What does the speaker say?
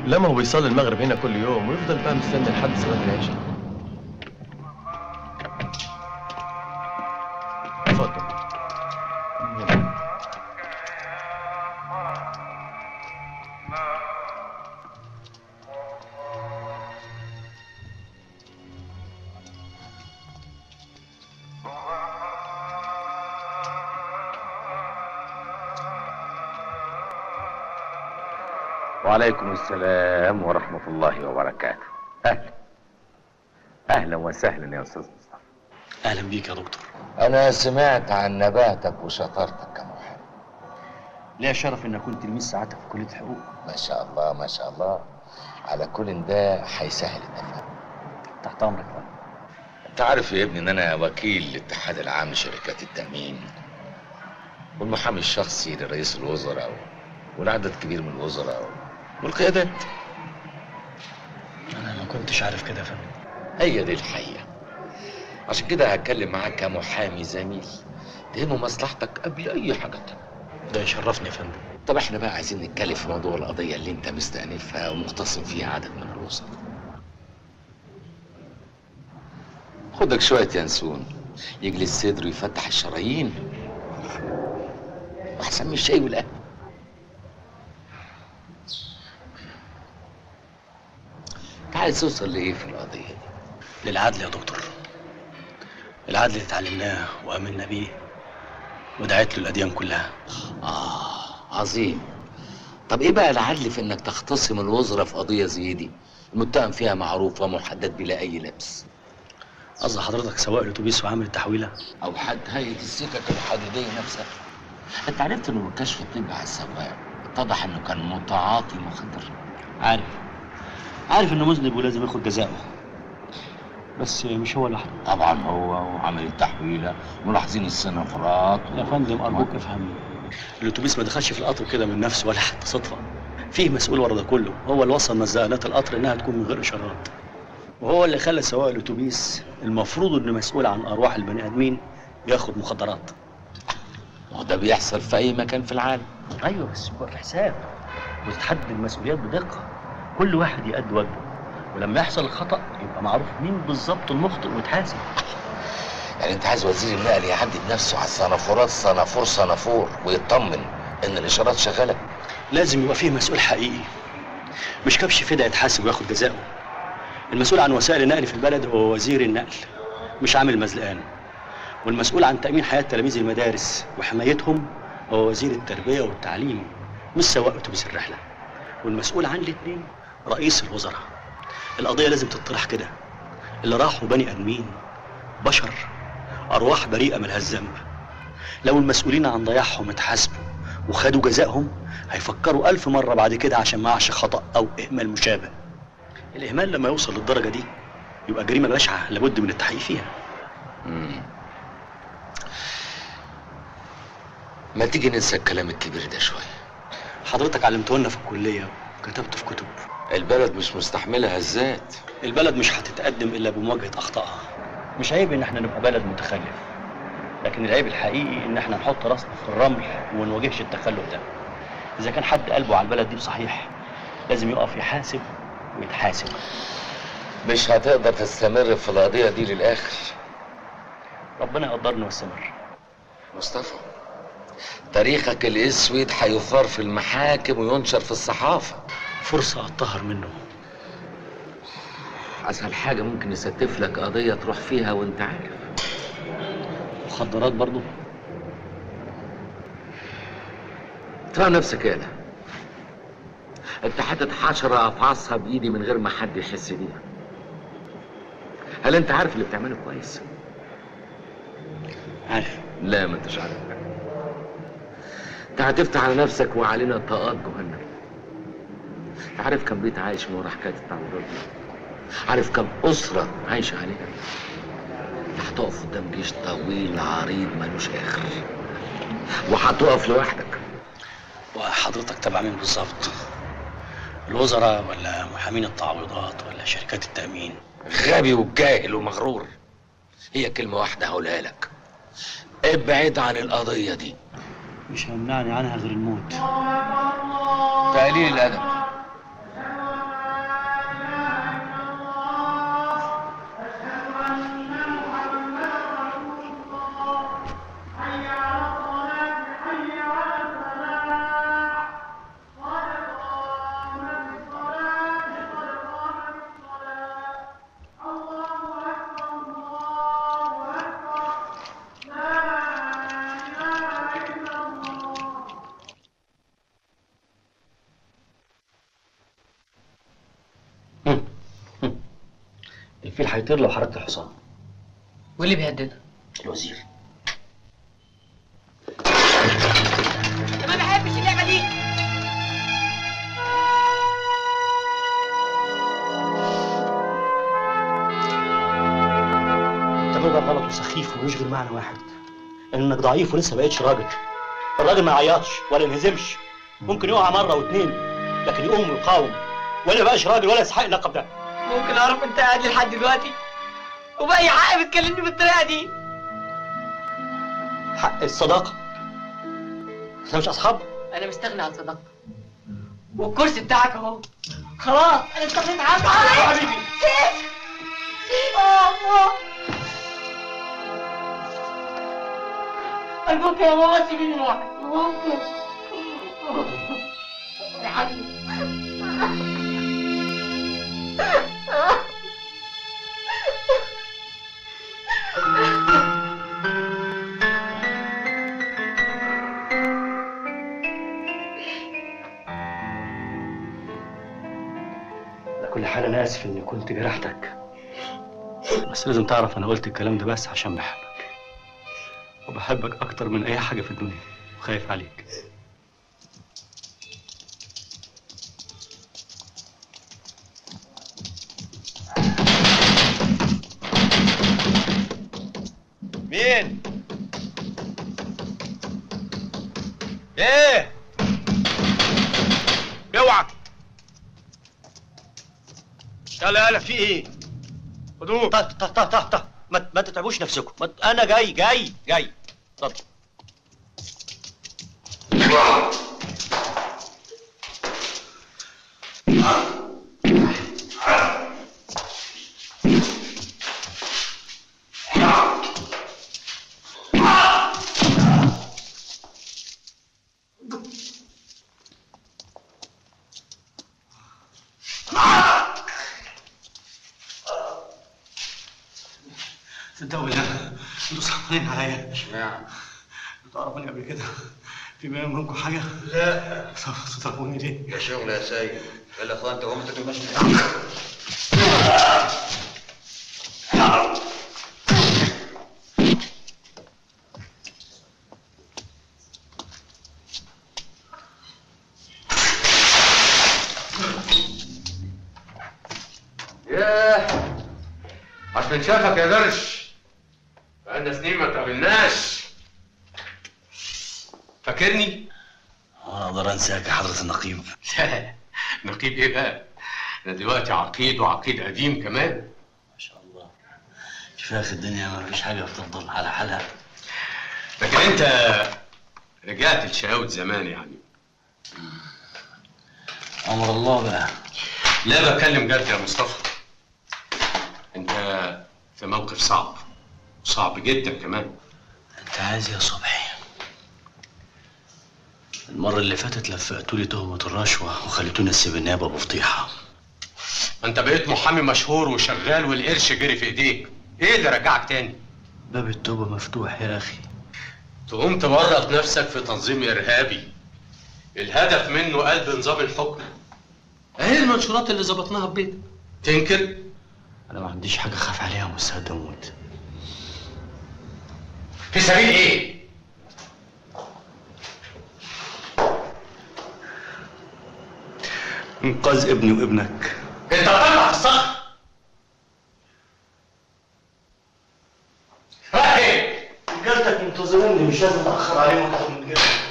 لا ما هو بيصلي المغرب هنا كل يوم ويفضل بقى مستني لحد صلاه العشاء اتفضل وعليكم السلام ورحمة الله وبركاته أهلا أهلا وسهلا يا أستاذ مصطفى اهلا بيك يا دكتور أنا سمعت عن نباتك وشطارتك كمحامي ليا شرف ان اكون تلميذ سعادتك في كليه الحقوق ما شاء الله ما شاء الله على كل ده هيسهل التفاهم تحت امرك بقى أنت عارف يا ابني إن أنا وكيل الاتحاد العام لشركات التأمين والمحامي الشخصي لرئيس الوزراء والعدد كبير من الوزراء والقيادات انا ما كنتش عارف كده يا فندم هي دي الحقيقة عشان كده هتكلم معاك كمحامي زميل تهم مصلحتك قبل أي حاجة تانية ده يشرفني يا فندم طب احنا بقى عايزين نتكلم في موضوع القضية اللي انت مستأنفها ومختصم فيها عدد من الوزراء خدك شوية ينسون يجلس صدره ويفتح الشرايين أحسن من الشاي والقهوة انت عايز توصل لإيه في القضية دي؟ للعدل يا دكتور العدل اللي اتعلمناه وامنا بيه ودعيت له الاديان كلها آه عظيم طب ايه بقى العدل في انك تختصم الوزراء في قضية زي دي المتهم فيها معروف ومحدد بلا اي لبس قصد حضرتك سواق الاتوبيس وعامل التحويله او حد هيئة السكك الحديدية نفسها انت عرفت انه الكشف الطبي على السواق اتضح انه كان متعاطي مخدر عارف عارف انه مذنب ولازم ياخد جزاءه بس مش هو لوحده طبعا هو وعامل التحويلة ملاحظين السنافرات يا فندم ارجوك افهمني الاتوبيس ما دخلش في القطر كده من نفسه ولا حتى صدفه فيه مسؤول ورا ده كله هو اللي وصل مزقنات القطر انها تكون من غير اشارات وهو اللي خلى سواق الاتوبيس المفروض انه مسؤول عن ارواح البني ادمين ياخد مخدرات وده بيحصل في اي مكان في العالم ايوه بس يبقى في حساب وتتحدد المسؤوليات بدقه كل واحد يأدي واجبه ولما يحصل الخطا يبقى معروف مين بالظبط المخطئ ويتحاسب يعني انت عايز وزير النقل يعدي بنفسه على السنافورات صنافور صنافور ويطمن ان الاشارات شغاله لازم يبقى فيه مسؤول حقيقي مش كبش فدا يتحاسب وياخد جزاءه المسؤول عن وسائل النقل في البلد هو وزير النقل مش عامل مزلقان والمسؤول عن تأمين حياة تلاميذ المدارس وحمايتهم هو وزير التربية والتعليم مش سواق أتوبيس الرحلة والمسؤول عن الاتنين رئيس الوزراء القضية لازم تطرح كده اللي راحوا بني آدمين بشر أرواح بريئة ملهاش ذنب لو المسؤولين عن ضياعهم اتحاسبوا وخدوا جزائهم هيفكروا ألف مرة بعد كده عشان ما يعش خطأ أو إهمال مشابه الإهمال لما يوصل للدرجة دي يبقى جريمة بشعة لابد من التحقيق فيها مم. ما تيجي ننسى الكلام الكبير ده شويه حضرتك علمته لنا في الكلية وكتبته في كتب البلد مش مستحملة هزات البلد مش هتتقدم إلا بمواجهة أخطائها مش عيب إن احنا نبقى بلد متخلف لكن العيب الحقيقي إن احنا نحط راسنا في الرمل وما نواجهش التخلف ده إذا كان حد قلبه على البلد دي بصحيح لازم يقف يحاسب ويتحاسب مش هتقدر تستمر في القضية دي للآخر ربنا يقدرنا واستمر مصطفى تاريخك الاسود هيثار في المحاكم وينشر في الصحافة فرصة أتطهر منه اسهل حاجة ممكن يستف لك قضية تروح فيها وانت عارف مخدرات برضو ترى نفسك يالا انت حتة حشرة افعصها بايدي من غير ما حد يحس بيها هل انت عارف اللي بتعمله كويس؟ عارف لا ما انتش عارف انت هتفتح على نفسك وعلينا طاقات جهنم انت عارف كم بيت عايش من ورا حكايه التعويضات دي عارف كم اسره عايشه عليها انت هتقف قدام جيش طويل عريض ملوش اخر وهتقف لوحدك وحضرتك تبع مين بالظبط الوزراء ولا محامين التعويضات ولا شركات التأمين غبي وجاهل ومغرور هي كلمه واحده هقولها لك ابعد عن القضيه دي مش هيمنعني عنها غير الموت تقليل الادب الفيل هيطير لو حركت الحصان واللي بيهددها الوزير ما بحبش اللعبه دي التمرين ده غلط وسخيف وملوش غير معنى واحد انك ضعيف ولسه بقيتش راجل الراجل ما يعيطش ولا ينهزمش ممكن يقع مره واتنين لكن يقوم ويقاوم ولا بقاش راجل ولا يستحق اللقب ده ممكن اعرف انت قاعد لي لحد دلوقتي وبأي حق بتكلمني بالطريقه دي حق الصداقه احنا مش اصحاب انا مستغني عن صداقتك والكرسي بتاعك اهو خلاص انا استغنيت عنك حبيبي سيب سيب آه، آه. أرجوك يا ماما سيبيني لوحدي أرجوك. يا حبيبي على كل حال انا اسف اني كنت جرحتك بس لازم تعرف انا قلت الكلام ده بس عشان بحبك وبحبك اكتر من اي حاجه في الدنيا وخايف عليك مين؟ ايه؟ اوعى يلا يلا في ايه؟ هدوء طه طه طه طه طه ما ما تتعبوش نفسكم ما ت- انا جاي جاي جاي اتفضل صدقوا بالله انتوا صعبانين عليا اشمعنى انتوا تعرفوني قبل كده في بيني وبينكم حاجه؟ لا تضربوني ليه؟ يا شغل يا سيد يلا يا اخوان انت قمت تمشي ياه عشان شافك يا درش بقالنا سنين ما تقابلناش فاكرني؟ انا اقدر انساك يا حضره النقيب لا نقيب ايه بقى؟ انا دلوقتي عقيد وعقيد قديم كمان ما شاء الله كفايه في الدنيا ما فيش حاجه بتفضل على حالها لكن انت رجعت لشقاوة زمان يعني امر الله بقى لا بتكلم جد يا مصطفى انت في موقف صعب صعب جدا كمان انت عايز يا صبحي المرة اللي فاتت لفقتوا لي تهمة الرشوة وخليتوني اسيب النيابة بفضيحة انت بقيت محامي مشهور وشغال والقرش جري في ايديك ايه اللي رجعك تاني باب التوبة مفتوح يا أخي تقوم تورط نفسك في تنظيم ارهابي الهدف منه قلب نظام الحكم اهي المنشورات اللي ظبطناها في بيتك تنكر أنا ما عنديش حاجة أخاف عليها مستعد أموت في سبيل ايه إنقاذ ابني وابنك انت طلع في الصخر رايح ايه رجالتك منتظريني مش لازم أتأخر عليهم أكتر من كده